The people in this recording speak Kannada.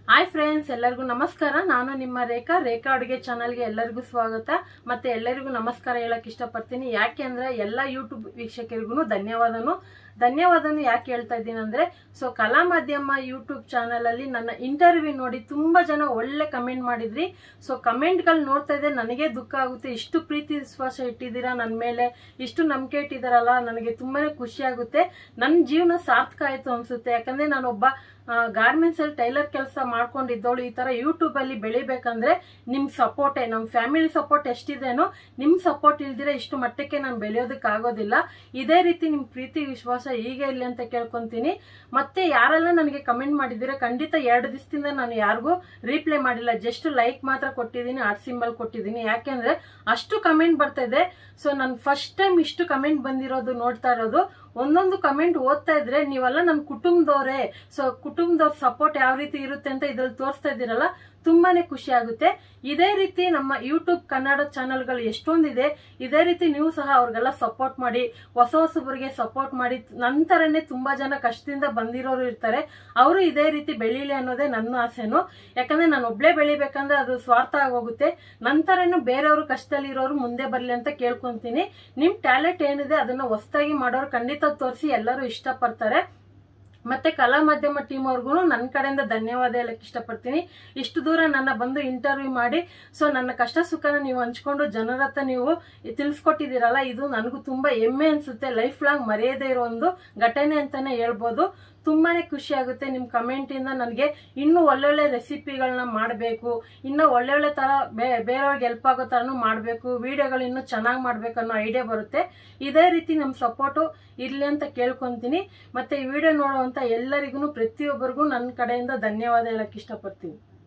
ಹಾಯ್ ಫ್ರೆಂಡ್ಸ್ ಎಲ್ಲರಿಗೂ ನಮಸ್ಕಾರ ನಾನು ನಿಮ್ಮ ರೇಖಾ ರೇಖಾ ಅಡುಗೆ ಚಾನಲ್ಗೆ ಎಲ್ಲರಿಗೂ ಸ್ವಾಗತ ಮತ್ತೆ ಎಲ್ಲರಿಗೂ ನಮಸ್ಕಾರ ಹೇಳಕ್ ಇಷ್ಟಪಡ್ತೀನಿ ಯಾಕೆ ಅಂದ್ರೆ ಎಲ್ಲ ಯೂಟ್ಯೂಬ್ ವೀಕ್ಷಕರಿಗೂ ಧನ್ಯವಾದನು ಧನ್ಯವಾದನು ಯಾಕೆ ಹೇಳ್ತಾ ಇದ್ದೀನಿ ಅಂದ್ರೆ ಸೊ ಕಲಾ ಮಾಧ್ಯಮ ಯೂಟ್ಯೂಬ್ ಚಾನಲ್ ಅಲ್ಲಿ ನನ್ನ ಇಂಟರ್ವ್ಯೂ ನೋಡಿ ತುಂಬಾ ಜನ ಒಳ್ಳೆ ಕಮೆಂಟ್ ಮಾಡಿದ್ರಿ ಸೊ ಕಮೆಂಟ್ಗಳು ನೋಡ್ತಾ ಇದ್ದೆ ನನಗೆ ದುಃಖ ಆಗುತ್ತೆ ಇಷ್ಟು ಪ್ರೀತಿ ವಿಶ್ವಾಸ ಇಟ್ಟಿದ್ದೀರಾ ನನ್ನ ಮೇಲೆ ಇಷ್ಟು ನಂಬಿಕೆ ಇಟ್ಟಿದಾರಲ್ಲ ನನಗೆ ತುಂಬಾನೇ ಖುಷಿ ಆಗುತ್ತೆ ನನ್ನ ಜೀವನ ಸಾರ್ಥಕ ಆಯ್ತು ಅನ್ಸುತ್ತೆ ಯಾಕಂದ್ರೆ ನಾನೊಬ್ಬ ಗಾರ್ಮೆಂಟ್ಸ್ ಅಲ್ಲಿ ಟೈಲರ್ ಕೆಲಸ ಮಾಡ್ಕೊಂಡಿದ್ದವಳು ಈ ತರ ಯೂಟ್ಯೂಬ್ ಅಲ್ಲಿ ಬೆಳಿಬೇಕಂದ್ರೆ ನಿಮ್ ಸಪೋರ್ಟೇ ನಮ್ ಫ್ಯಾಮಿಲಿ ಸಪೋರ್ಟ್ ಎಷ್ಟಿದೇನೋ ನಿಮ್ ಸಪೋರ್ಟ್ ಇಲ್ದಿರ ಇಷ್ಟು ಮಟ್ಟಕ್ಕೆ ನಾನು ಬೆಳೆಯೋದಕ್ಕೆ ಆಗೋದಿಲ್ಲ ಇದೇ ರೀತಿ ನಿಮ್ ಪ್ರೀತಿ ವಿಶ್ವಾಸ ಹೀಗೆ ಇರ್ಲಿ ಅಂತ ಕೇಳ್ಕೊಂತೀನಿ ಮತ್ತೆ ಯಾರೆಲ್ಲ ನನಗೆ ಕಮೆಂಟ್ ಮಾಡಿದ್ದೀರಾ ಖಂಡಿತ ಎರಡು ದಿವಸದಿಂದ ನಾನು ಯಾರಿಗೂ ರೀಪ್ಲೈ ಮಾಡಿಲ್ಲ ಜಸ್ಟ್ ಲೈಕ್ ಮಾತ್ರ ಕೊಟ್ಟಿದ್ದೀನಿ ಆರ್ಟ್ ಸಿಂಬಲ್ ಕೊಟ್ಟಿದ್ದೀನಿ ಯಾಕೆಂದ್ರೆ ಅಷ್ಟು ಕಮೆಂಟ್ ಬರ್ತಾ ಇದೆ ಸೊ ನಾನು ಫಸ್ಟ್ ಟೈಮ್ ಇಷ್ಟು ಕಮೆಂಟ್ ಬಂದಿರೋದು ನೋಡ್ತಾ ಇರೋದು ಒಂದೊಂದು ಕಮೆಂಟ್ ಓದ್ತಾ ಇದ್ರೆ ನೀವೆಲ್ಲ ನನ್ನ ಕುಟುಂಬದವರೇ ಸೊ ಕುಟುಂಬದವ್ರ ಸಪೋರ್ಟ್ ಯಾವ ರೀತಿ ಇರುತ್ತೆ ಅಂತ ಇದ್ರಲ್ಲಿ ತೋರಿಸ್ತಾ ಇದ್ದೀರಲ್ಲ ತುಂಬಾನೇ ಖುಷಿ ಆಗುತ್ತೆ ಇದೇ ರೀತಿ ನಮ್ಮ ಯೂಟ್ಯೂಬ್ ಕನ್ನಡ ಚಾನಲ್ಗಳು ಎಷ್ಟೊಂದಿದೆ ಇದೇ ರೀತಿ ನೀವು ಸಹ ಅವ್ರಿಗೆಲ್ಲ ಸಪೋರ್ಟ್ ಮಾಡಿ ಹೊಸ ಹೊಸಬರಿಗೆ ಸಪೋರ್ಟ್ ಮಾಡಿ ನಂತರನೇ ತುಂಬಾ ಜನ ಕಷ್ಟದಿಂದ ಬಂದಿರೋರು ಇರ್ತಾರೆ ಅವರು ಇದೇ ರೀತಿ ಬೆಳೀಲಿ ಅನ್ನೋದೇ ನನ್ನ ಆಸೆನು ಯಾಕಂದ್ರೆ ನಾನು ಒಬ್ಳೆ ಬೆಳಿಬೇಕಂದ್ರೆ ಅದು ಸ್ವಾರ್ಥ ಆಗೋಗುತ್ತೆ ನಂತರನು ಬೇರೆಯವರು ಕಷ್ಟದಲ್ಲಿರೋರು ಮುಂದೆ ಬರಲಿ ಅಂತ ಕೇಳ್ಕೊಂತೀನಿ ನಿಮ್ ಟ್ಯಾಲೆಂಟ್ ಏನಿದೆ ಅದನ್ನ ಹೊಸದಾಗಿ ಮಾಡೋರು ಖಂಡಿತ ತೋರಿಸಿ ಎಲ್ಲರೂ ಇಷ್ಟಪಡ್ತಾರೆ ಮತ್ತೆ ಕಲಾ ಮಾಧ್ಯಮ ಟೀಮ್ ಅವ್ರಿಗೂ ನನ್ನ ಕಡೆಯಿಂದ ಧನ್ಯವಾದ ಹೇಳಕ್ ಇಷ್ಟಪಡ್ತೀನಿ ಇಷ್ಟು ದೂರ ನನ್ನ ಬಂದು ಇಂಟರ್ವ್ಯೂ ಮಾಡಿ ಸೊ ನನ್ನ ಕಷ್ಟ ಸುಖನ ನೀವು ಹಂಚ್ಕೊಂಡು ಜನರ ಹತ್ರ ನೀವು ತಿಳಿಸ್ಕೊಟ್ಟಿದ್ದೀರಲ್ಲ ಇದು ನನಗೂ ತುಂಬಾ ಹೆಮ್ಮೆ ಅನ್ಸುತ್ತೆ ಲೈಫ್ ಲಾಂಗ್ ಮರೆಯದೇ ಇರೋ ಒಂದು ಘಟನೆ ಅಂತಾನೆ ಹೇಳ್ಬೋದು ತುಂಬಾನೇ ಖುಷಿ ಆಗುತ್ತೆ ನಿಮ್ ಕಮೆಂಟ್ ಇಂದ ನನಗೆ ಇನ್ನೂ ಒಳ್ಳೊಳ್ಳೆ ರೆಸಿಪಿಗಳನ್ನ ಮಾಡಬೇಕು ಇನ್ನೂ ಒಳ್ಳೊಳ್ಳೆ ತರ ಬೇರೆಯವ್ರಿಗೆ ಹೆಲ್ಪ್ ಆಗೋ ತರನು ಮಾಡಬೇಕು ವಿಡಿಯೋಗಳು ಇನ್ನೂ ಚೆನ್ನಾಗಿ ಮಾಡ್ಬೇಕು ಅನ್ನೋ ಐಡಿಯಾ ಬರುತ್ತೆ ಇದೇ ರೀತಿ ನಮ್ಮ ಸಪೋರ್ಟು ಇರ್ಲಿ ಅಂತ ಕೇಳ್ಕೊಂತೀನಿ ಮತ್ತೆ ಈ ವಿಡಿಯೋ ನೋಡುವಂತ ಎಲ್ಲರಿಗೂ ಪ್ರತಿಯೊಬ್ಬರಿಗೂ ನನ್ನ ಕಡೆಯಿಂದ ಧನ್ಯವಾದ ಹೇಳಕ್ ಇಷ್ಟಪಡ್ತೀನಿ